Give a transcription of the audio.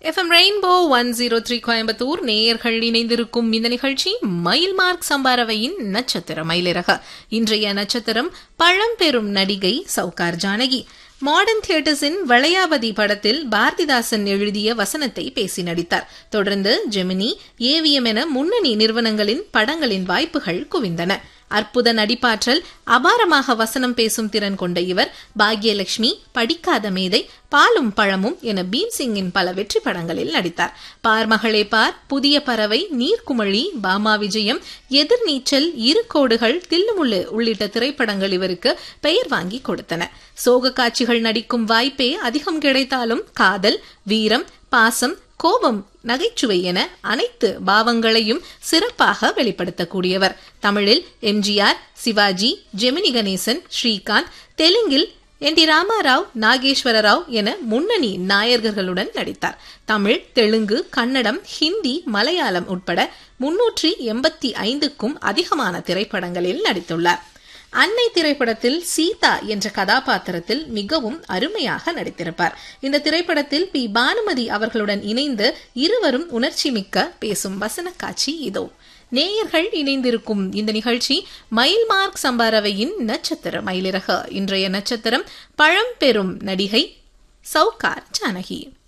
FM rainbow one zero three Coimbatore நேயர்கள் இணைந்திருக்கும் இந்த நிகழ்ச்சி மயில் மார்க் சம்பாரவையின் நட்சத்திர மயிலிறக இன்றைய நட்சத்திரம் பழம்பெரும் நடிகை சவுகார் ஜானகி மாடர்ன் தியேட்டர்ஸின் வளையாபதி படத்தில் பாரதிதாசன் எழுதிய வசனத்தை பேசி நடித்தார் தொடர்ந்து ஜெமினி ஏவிஎம் என முன்னணி நிறுவனங்களின் படங்களின் வாய்ப்புகள் குவிந்தன அற்புத நடிப்பாற்றல் அபாரமாக வசனம் பேசும் திறன் கொண்ட இவர் பாக்யலட்சுமி படிக்காத மேதை பாலும் பழமும் என பீம்சிங்கின் பல வெற்றி படங்களில் நடித்தார் பார்மகளே பார் புதிய பறவை நீர்க்குமழி பாமா விஜயம் எதிர்நீச்சல் இரு கோடுகள் தில்லுமுள்ளு உள்ளிட்ட திரைப்படங்கள் இவருக்கு பெயர் வாங்கி கொடுத்தன சோக காட்சிகள் நடிக்கும் வாய்ப்பே அதிகம் கிடைத்தாலும் காதல் வீரம் பாசம் கோபம் நகைச்சுவை என அனைத்து பாவங்களையும் சிறப்பாக வெளிப்படுத்தக்கூடியவர் தமிழில் எம்ஜிஆர் சிவாஜி ஜெமினி கணேசன் ஸ்ரீகாந்த் தெலுங்கில் என் டி ராமாராவ் நாகேஸ்வர ராவ் என முன்னணி நாயகர்களுடன் நடித்தார் தமிழ் தெலுங்கு கன்னடம் ஹிந்தி மலையாளம் உட்பட முன்னூற்றி எண்பத்தி ஐந்துக்கும் அதிகமான திரைப்படங்களில் நடித்துள்ளார் அன்னை திரைப்படத்தில் சீதா என்ற கதாபாத்திரத்தில் மிகவும் அருமையாக நடித்திருப்பார் இந்த திரைப்படத்தில் பி பானுமதி அவர்களுடன் இணைந்து இருவரும் உணர்ச்சி மிக்க பேசும் வசன காட்சி இதோ நேயர்கள் இணைந்திருக்கும் இந்த நிகழ்ச்சி மயில் மார்க் சம்பாரவையின் நட்சத்திர மயிலிறக இன்றைய நட்சத்திரம் பழம்பெரும் நடிகை சவுகார் ஜானகி